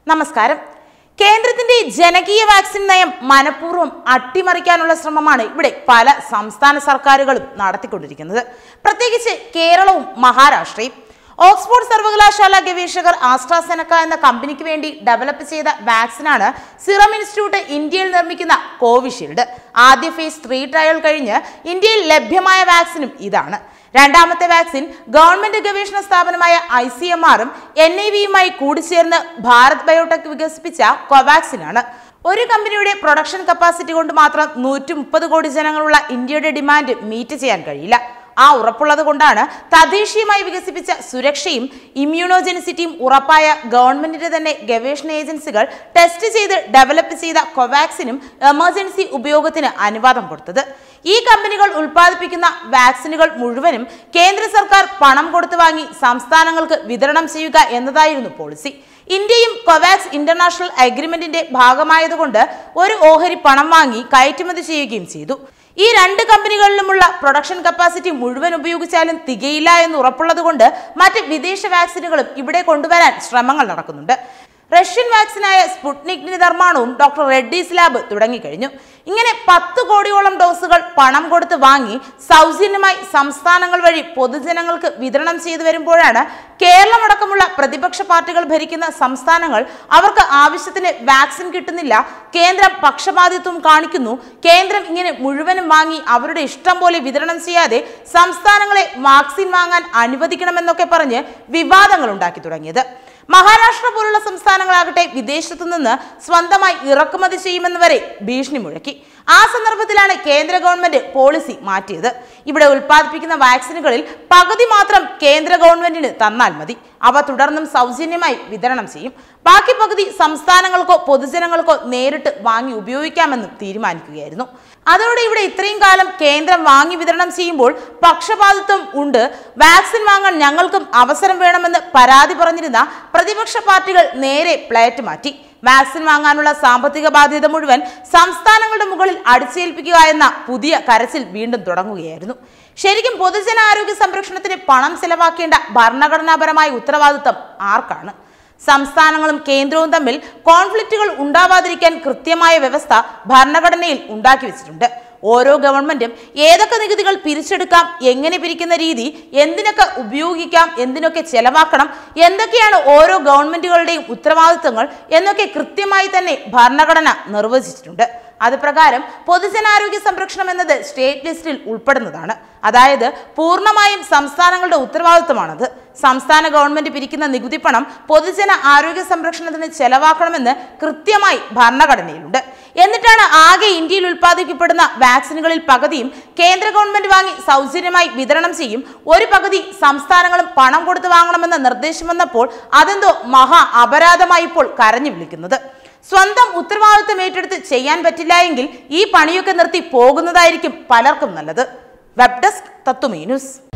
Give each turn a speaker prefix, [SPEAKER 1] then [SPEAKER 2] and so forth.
[SPEAKER 1] നമസ്കാരം കേന്ദ്രത്തിന്റെ ജനകീയ വാക്സിൻ നയം മനഃപൂർവ്വം അട്ടിമറിക്കാനുള്ള ശ്രമമാണ് ഇവിടെ പല സംസ്ഥാന സർക്കാരുകളും നടത്തിക്കൊണ്ടിരിക്കുന്നത് പ്രത്യേകിച്ച് കേരളവും മഹാരാഷ്ട്രയും ഓക്സ്ഫോർഡ് സർവകലാശാല ഗവേഷകർ ആസ്ട്രാസെനക്ക എന്ന കമ്പനിക്ക് വേണ്ടി ഡെവലപ്പ് ചെയ്ത വാക്സിനാണ് സിറം ഇൻസ്റ്റിറ്റ്യൂട്ട് ഇന്ത്യയിൽ നിർമ്മിക്കുന്ന കോവിഷീൽഡ് ആദ്യ ഫേസ് ത്രീ ട്രയൽ കഴിഞ്ഞ് ഇന്ത്യയിൽ ലഭ്യമായ വാക്സിനും ഇതാണ് രണ്ടാമത്തെ വാക്സിൻ ഗവൺമെന്റ് ഗവേഷണ സ്ഥാപനമായ ഐ സി എം ആറും എൻ ഐ വിയുമായി കൂടിച്ചേർന്ന് ഭാരത് ബയോടെക് വികസിപ്പിച്ച കോവാക്സിൻ ആണ് ഒരു കമ്പനിയുടെ പ്രൊഡക്ഷൻ കപ്പാസിറ്റി കൊണ്ട് മാത്രം നൂറ്റി മുപ്പത് കോടി ജനങ്ങളുള്ള ഇന്ത്യയുടെ ഡിമാൻഡ് മീറ്റ് ചെയ്യാൻ കഴിയില്ല ആ ഉറപ്പുള്ളത് കൊണ്ടാണ് തദ്ദേശീയമായി വികസിപ്പിച്ച സുരക്ഷയും ഇമ്മ്യൂണോജെനിസിറ്റിയും ഉറപ്പായ ഗവൺമെന്റിന്റെ തന്നെ ഗവേഷണ ഏജൻസികൾ ടെസ്റ്റ് ചെയ്ത് ഡെവലപ്പ് ചെയ്ത കൊവാക്സിനും എമർജൻസി ഉപയോഗത്തിന് അനുവാദം കൊടുത്തത് ഈ കമ്പനികൾ ഉൽപ്പാദിപ്പിക്കുന്ന വാക്സിനുകൾ മുഴുവനും കേന്ദ്ര സർക്കാർ പണം കൊടുത്തു വാങ്ങി സംസ്ഥാനങ്ങൾക്ക് വിതരണം ചെയ്യുക എന്നതായിരുന്നു പോളിസി ഇന്ത്യയും കൊവാക്സ് ഇന്റർനാഷണൽ അഗ്രിമെന്റിന്റെ ഭാഗമായതുകൊണ്ട് ഒരു ഓഹരി പണം വാങ്ങി കയറ്റുമതി ചെയ്യുകയും ചെയ്തു ഈ രണ്ട് കമ്പനികളിലുമുള്ള പ്രൊഡക്ഷൻ കപ്പാസിറ്റി മുഴുവൻ ഉപയോഗിച്ചാലും തികയില്ല എന്ന് ഉറപ്പുള്ളതുകൊണ്ട് മറ്റ് വിദേശ വാക്സിനുകളും ഇവിടെ കൊണ്ടുവരാൻ ശ്രമങ്ങൾ നടക്കുന്നുണ്ട് റഷ്യൻ വാക്സിനായ സ്പുട്നിക് നിർമ്മാണവും ഡോക്ടർ റെഡ്ഡീസ് ലാബ് തുടങ്ങിക്കഴിഞ്ഞു ഇങ്ങനെ പത്ത് കോടിയോളം ഡോസുകൾ പണം കൊടുത്ത് വാങ്ങി സൗജന്യമായി സംസ്ഥാനങ്ങൾ വഴി പൊതുജനങ്ങൾക്ക് വിതരണം ചെയ്തു വരുമ്പോഴാണ് കേരളമടക്കമുള്ള പ്രതിപക്ഷ പാർട്ടികൾ ഭരിക്കുന്ന സംസ്ഥാനങ്ങൾ അവർക്ക് ആവശ്യത്തിന് വാക്സിൻ കിട്ടുന്നില്ല കേന്ദ്രം പക്ഷപാതിത്വം കാണിക്കുന്നു കേന്ദ്രം ഇങ്ങനെ മുഴുവനും വാങ്ങി അവരുടെ ഇഷ്ടം പോലെ വിതരണം ചെയ്യാതെ സംസ്ഥാനങ്ങളെ വാക്സിൻ വാങ്ങാൻ അനുവദിക്കണമെന്നൊക്കെ പറഞ്ഞ് വിവാദങ്ങൾ ഉണ്ടാക്കി തുടങ്ങിയത് മഹാരാഷ്ട്ര പോലുള്ള സംസ്ഥാനങ്ങളാകട്ടെ വിദേശത്തു നിന്ന് സ്വന്തമായി ഇറക്കുമതി ചെയ്യുമെന്ന് വരെ ഭീഷണി മുഴക്കി ആ സന്ദർഭത്തിലാണ് കേന്ദ്ര ഗവൺമെന്റ് പോളിസി മാറ്റിയത് ഇവിടെ ഉൽപ്പാദിപ്പിക്കുന്ന വാക്സിനുകളിൽ പകുതി മാത്രം കേന്ദ്ര ഗവൺമെന്റിന് തന്നാൽ മതി അവ തുടർന്നും സൗജന്യമായി വിതരണം ചെയ്യും ബാക്കി പകുതി സംസ്ഥാനങ്ങൾക്കോ പൊതുജനങ്ങൾക്കോ നേരിട്ട് വാങ്ങി ഉപയോഗിക്കാമെന്നും തീരുമാനിക്കുകയായിരുന്നു അതോടെ ഇവിടെ ഇത്രയും കാലം കേന്ദ്രം വാങ്ങി വിതരണം ചെയ്യുമ്പോൾ പക്ഷപാതിത്വം ഉണ്ട് വാക്സിൻ വാങ്ങാൻ ഞങ്ങൾക്കും അവസരം വേണമെന്ന് പരാതി പറഞ്ഞിരുന്ന പ്രതിപക്ഷ പാർട്ടികൾ നേരെ പ്ലേറ്റ് മാറ്റി വാക്സിൻ വാങ്ങാനുള്ള സാമ്പത്തിക ബാധ്യത മുഴുവൻ സംസ്ഥാനങ്ങളുടെ മുകളിൽ അടിച്ചേൽപ്പിക്കുക എന്ന പുതിയ കരച്ചിൽ വീണ്ടും തുടങ്ങുകയായിരുന്നു ശരിക്കും പൊതുജനാരോഗ്യ സംരക്ഷണത്തിന് പണം ചെലവാക്കേണ്ട ഭരണഘടനാപരമായ ഉത്തരവാദിത്തം ആർക്കാണ് സംസ്ഥാനങ്ങളും കേന്ദ്രവും തമ്മിൽ കോൺഫ്ലിക്റ്റുകൾ ഉണ്ടാവാതിരിക്കാൻ കൃത്യമായ വ്യവസ്ഥ ഭരണഘടനയിൽ ഉണ്ടാക്കി വെച്ചിട്ടുണ്ട് ഓരോ ഗവൺമെന്റും ഏതൊക്കെ നികുതികൾ പിരിച്ചെടുക്കാം എങ്ങനെ പിരിക്കുന്ന രീതി എന്തിനൊക്കെ ഉപയോഗിക്കാം എന്തിനൊക്കെ ചെലവാക്കണം എന്തൊക്കെയാണ് ഓരോ ഗവൺമെന്റുകളുടെയും ഉത്തരവാദിത്തങ്ങൾ എന്നൊക്കെ കൃത്യമായി തന്നെ ഭരണഘടന നിർവചിച്ചിട്ടുണ്ട് അത് പ്രകാരം പൊതുജനാരോഗ്യ സംരക്ഷണം എന്നത് സ്റ്റേറ്റ് ലിസ്റ്റിൽ ഉൾപ്പെടുന്നതാണ് അതായത് പൂർണ്ണമായും സംസ്ഥാനങ്ങളുടെ ഉത്തരവാദിത്വമാണത് സംസ്ഥാന ഗവൺമെന്റ് പിരിക്കുന്ന നികുതി പണം പൊതുജന ആരോഗ്യ സംരക്ഷണത്തിന് ചെലവാക്കണമെന്ന് കൃത്യമായി ഭരണഘടനയിലുണ്ട് എന്നിട്ടാണ് ആകെ ഇന്ത്യയിൽ ഉൽപ്പാദിക്കപ്പെടുന്ന വാക്സിനുകളിൽ പകുതിയും കേന്ദ്ര ഗവൺമെന്റ് വാങ്ങി സൗജന്യമായി വിതരണം ചെയ്യും ഒരു പകുതി സംസ്ഥാനങ്ങളും പണം കൊടുത്ത് വാങ്ങണമെന്ന നിർദ്ദേശം വന്നപ്പോൾ അതെന്തോ മഹാ അപരാധമായി ഇപ്പോൾ കരഞ്ഞു വിളിക്കുന്നത് സ്വന്തം ഉത്തരവാദിത്വം ഏറ്റെടുത്ത് ചെയ്യാൻ പറ്റില്ല എങ്കിൽ ഈ പണിയൊക്കെ നിർത്തി പോകുന്നതായിരിക്കും പലർക്കും നല്ലത് വെബ് ഡെസ്ക് തത്വമേ ന്യൂസ്